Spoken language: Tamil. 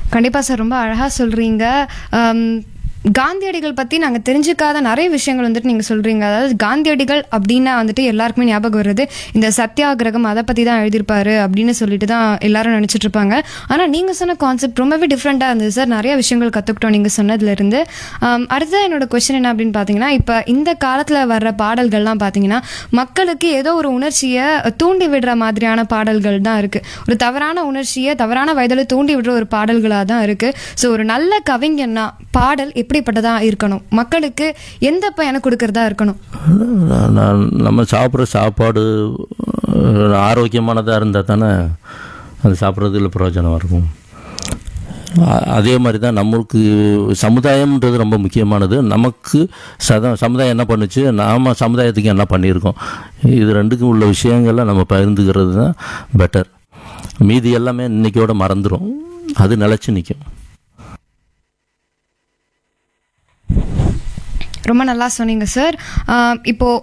கண்டிப்பா சார் ரொம்ப அழகா சொல்றீங்க ஆம், காந்தியடிகள் பத்தி நாங்க தெரிஞ்சுக்காத நிறைய விஷயங்கள் வந்துட்டு நீங்க சொல்றீங்க அதாவது காந்தியடிகள் அப்படின்னா வந்துட்டு எல்லாருக்குமே ஞாபகம் வருது இந்த சத்தியாகிரகம் அதை பத்தி தான் எழுதியிருப்பாரு அப்படின்னு சொல்லிட்டு தான் எல்லாரும் நினைச்சிட்டு இருப்பாங்க ஆனா நீங்க சொன்ன கான்செப்ட் ரொம்பவே டிஃப்ரெண்டா இருந்தது சார் நிறைய விஷயங்கள் கத்துக்கிட்டோம் நீங்க சொன்னதுல இருந்து ஆம், அடுத்தது என்னோட கொஸ்டின் என்ன அப்படின்னு பாத்தீங்கன்னா இப்ப இந்த காலத்துல வர்ற பாடல்கள்லாம் பாத்தீங்கன்னா மக்களுக்கு ஏதோ ஒரு உணர்ச்சியை தூண்டி விடுற மாதிரியான பாடல்கள் தான் இருக்கு ஒரு தவறான உணர்ச்சியை தவறான வயதில் தூண்டி விடுற ஒரு பாடல்களாக தான் இருக்கு ஸோ ஒரு நல்ல கவிஞன்னா பாடல் எப்படிப்பட்டதா இருக்கணும் மக்களுக்கு எந்த பயனை கொடுக்கறதா இருக்கணும் நான் நான் நம்ம சாப்பிட்ற சாப்பாடு அஹ், ஆரோக்கியமானதாக இருந்தால் தானே அது சாப்பிட்றதுல பிரயோஜனம் இருக்கும் அ- அதே மாதிரி தான் நம்மளுக்கு சமுதாயம்ன்றது ரொம்ப முக்கியமானது நமக்கு சத சமுதாயம் என்ன பண்ணுச்சு நாம் சமுதாயத்துக்கு என்ன பண்ணியிருக்கோம் இது ரெண்டுக்கும் உள்ள விஷயங்களை நம்ம பகிர்ந்துக்கிறது தான் பெட்டர் மீதி எல்லாமே இன்னைக்கோட மறந்துடும் அது நிலச்சி நிற்கும் ரொம்ப நல்லா சொன்னீங்க சார் இப்போ